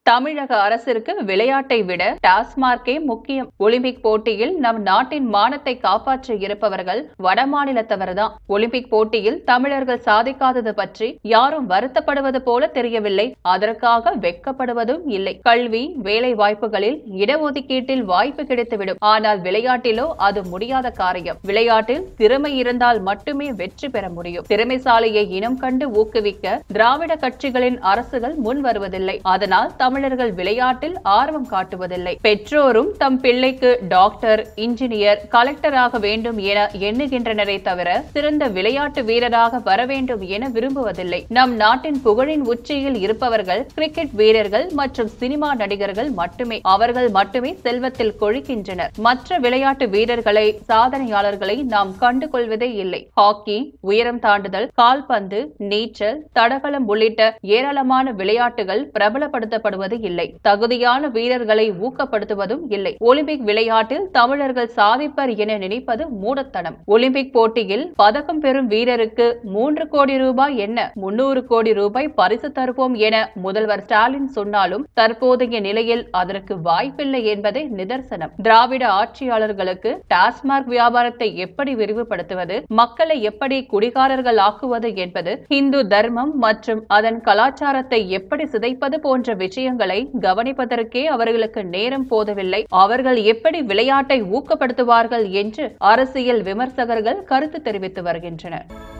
தமிழக அரசிற்கு விளையாட்டை விட டாஸ்மார்க்கே முக்கியம் ஒலிம்பிக் போட்டியில் நம் நாட்டின் மானத்தை காப்பாற்ற இருப்பவர்கள் வடமாநிலத்தவர்தான் ஒலிம்பிக் போட்டியில் தமிழர்கள் சாதிக்காதது பற்றி யாரும் வருத்தப்படுவது போல தெரியவில்லை அதற்காக வெட்கப்படுவதும் இல்லை கல்வி வேலை வாய்ப்புகளில் இடஒதுக்கீட்டில் வாய்ப்பு கிடைத்துவிடும் ஆனால் விளையாட்டிலோ அது முடியாத காரியம் விளையாட்டில் திறமை இருந்தால் மட்டுமே வெற்றி பெற முடியும் திறமைசாலியை இனம் கண்டு ஊக்குவிக்க திராவிட கட்சிகளின் அரசுகள் முன் வருவதில்லை அதனால் தமிழர்கள் விளையாட்டில் ஆர்வம் காட்டுவதில்லை பெற்றோரும் தம் பிள்ளைக்கு டாக்டர் இன்ஜினியர் கலெக்டராக வேண்டும் என எண்ணுகின்றனரே தவிர சிறந்த விளையாட்டு வீரராக வர வேண்டும் என விரும்புவதில்லை நம் நாட்டின் புகழின் உச்சியில் இருப்பவர்கள் கிரிக்கெட் வீரர்கள் மற்றும் சினிமா நடிகர்கள் மட்டுமே அவர்கள் மட்டுமே செல்வத்தில் கொழிக்கின்றனர் மற்ற விளையாட்டு வீரர்களை சாதனையாளர்களை நாம் கண்டு கொள்வதே இல்லை ஹாக்கி உயரம் தாண்டுதல் கால்பந்து நீச்சல் தடகளம் உள்ளிட்ட ஏராளமான விளையாட்டுகள் பிரபலப்படுத்தப்படுவது இல்லை தகுதியான வீரர்களை ஊக்கப்படுத்துவதும் இல்லை ஒலிம்பிக் விளையாட்டில் தமிழர்கள் சாதிப்பர் என நினைப்பது மூடத்தனம் ஒலிம்பிக் போட்டியில் பதக்கம் பெறும் வீரருக்கு மூன்று கோடி ரூபாய் என்ன முன்னூறு கோடி ரூபாய் பரிசு தருவோம் என முதல்வர் ஸ்டாலின் சொன்னாலும் தற்போதைய நிலையில் அதற்கு வாய்ப்பில்லை என்பதே நிதர்சனம் திராவிட ஆட்சியாளர்களுக்கு டாஸ்மாக் வியாபாரத்தை எப்படி விரிவுபடுத்துவது மக்களை எப்படி குடிகாரர்கள் ஆக்குவது என்பது இந்து தர்மம் மற்றும் அதன் கலாச்சாரத்தை எப்படி சிதைப்பது போன்ற விஷயங்களை கவனிப்பதற்கே அவர்களுக்கு நேரம் போதவில்லை அவர்கள் எப்படி விளையாட்டை ஊக்கப்படுத்துவார்கள் என்று அரசியல் விமர்சகர்கள் கருத்து தெரிவித்து வருகின்றனர்